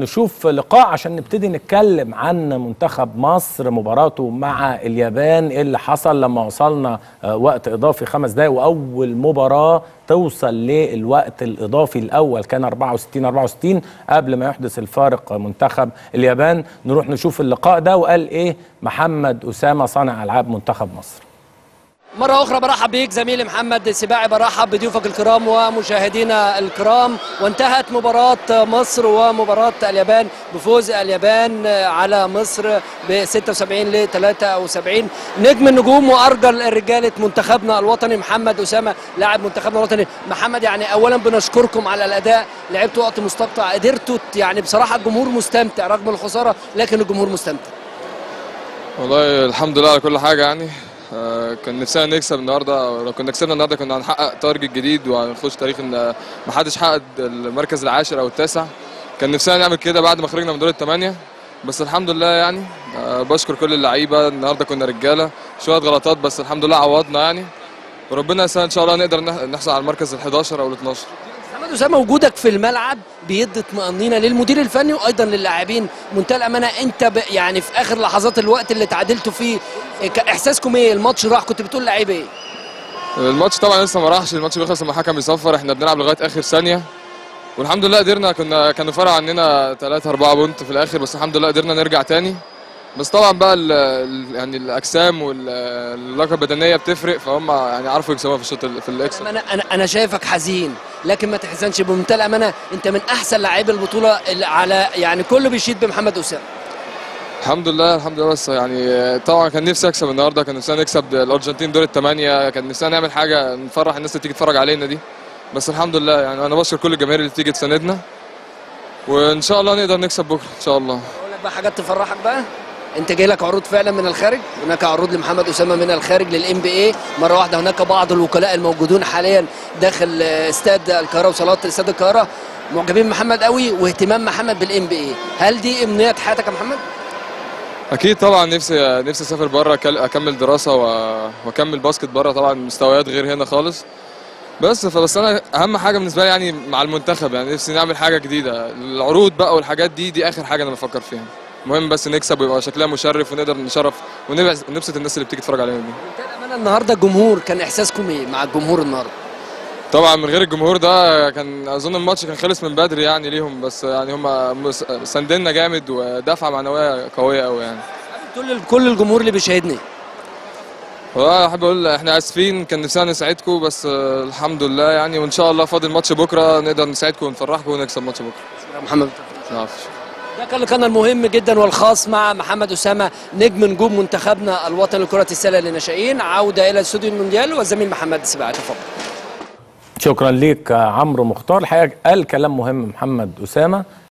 نشوف لقاء عشان نبتدي نتكلم عن منتخب مصر مباراته مع اليابان ايه اللي حصل لما وصلنا آه، وقت اضافي خمس دقايق واول مباراه توصل للوقت الاضافي الاول كان 64 64 قبل ما يحدث الفارق منتخب اليابان نروح نشوف اللقاء ده وقال ايه محمد اسامه صانع العاب منتخب مصر مرة أخرى برحب بيك زميلي محمد سباعي برحب بضيوفك الكرام ومشاهدينا الكرام وانتهت مباراة مصر ومباراة اليابان بفوز اليابان على مصر ب 76 ل 73 نجم النجوم وأرجل رجالة منتخبنا الوطني محمد أسامة لاعب منتخبنا الوطني محمد يعني أولا بنشكركم على الأداء لعبتوا وقت مستقطع قدرتوا يعني بصراحة الجمهور مستمتع رغم الخسارة لكن الجمهور مستمتع والله الحمد لله على كل حاجة يعني آه، كان نفسنا نكسب النهارده لو كنا كسبنا النهارده كنا هنحقق تارجت جديد وهنخش تاريخ ان ما حدش حقق المركز العاشر او التاسع كان نفسنا نعمل كده بعد ما خرجنا من دور الثمانيه بس الحمد لله يعني آه، بشكر كل اللعيبه النهارده كنا رجاله شويه غلطات بس الحمد لله عوضنا يعني وربنا يسهل ان شاء الله نقدر نح- نحصل على المركز ال 11 او ال 12 محمد اسامه وجودك في الملعب بيدي اطمئنينه للمدير الفني وايضا للاعبين منتهى الامانه انت ب يعني في اخر لحظات الوقت اللي تعادلتوا فيه إيه، ك- احساسكم ايه الماتش راح كنت بتقول لعيبه ايه الماتش طبعا لسه ما راحش الماتش بيخلص لما الحكم يصفر احنا بنلعب لغايه اخر ثانيه والحمد لله قدرنا كنا كانوا فرق عننا 3 4 بونت في الاخر بس الحمد لله قدرنا نرجع تاني بس طبعا بقى ال ال يعني الاجسام واللياقه البدنيه بتفرق فهم يعني عرفوا يكسبوها في الشوط ال- في الاكسترا انا انا انا شايفك حزين لكن ما تحزنش بمنتهى الامانه انت من احسن لاعبي البطوله اللي على يعني كله بيشيد بمحمد اسامه الحمد لله الحمد لله بس يعني طبعا كان نفسي اكسب النهارده كان نفسنا نكسب الارجنتين دور الثمانيه كان نفسنا نعمل حاجه نفرح الناس اللي تيجي تتفرج علينا دي بس الحمد لله يعني انا بشكر كل الجماهير اللي تيجي تساندنا وان شاء الله نقدر نكسب بكره ان شاء الله اقول لك بقى حاجات تفرحك بقى انت جاي لك عروض فعلا من الخارج هناك عروض لمحمد اسامه من الخارج للام بي اي مره واحده هناك بعض الوكلاء الموجودون حاليا داخل آه، استاد القاهره وصالات استاد القاهره معجبين محمد قوي واهتمام محمد بالام بي اي هل دي امنيه حياتك يا محمد اكيد طبعا نفسي نفسي اسافر بره اكمل دراسه و- واكمل باسكت بره طبعا مستويات غير هنا خالص بس فبس انا اهم حاجه بالنسبه لي يعني مع المنتخب يعني نفسي نعمل حاجه جديده العروض بقى والحاجات دي دي اخر حاجه انا بفكر فيها المهم بس نكسب ويبقى شكلها مشرف ونقدر نشرف ونبعز- ونبسط الناس اللي بتيجي تتفرج علينا دي منتهى الامانه النهارده الجمهور كان احساسكم ايه مع الجمهور النهارده طبعا من غير الجمهور ده كان اظن الماتش كان خلص من بدري يعني ليهم بس يعني هم ساندنا جامد ودفعه معنويه قويه قوي يعني كل كل الجمهور اللي بيشاهدني والله احب اقول احنا اسفين كان نفسنا نساعدكم بس آه، الحمد لله يعني وان شاء الله فاضل ماتش بكره نقدر نساعدكم ونفرحكم ونكسب ماتش بكره يا محمد العفو. ده كان كان المهم جدا والخاص مع محمد اسامه نجم نجوم منتخبنا الوطني لكره السله للناشئين عوده الى استوديو المونديال والزميل محمد السباعي تفضل شكرا ليك آه، عمرو مختار الحقيقه قال كلام مهم محمد اسامه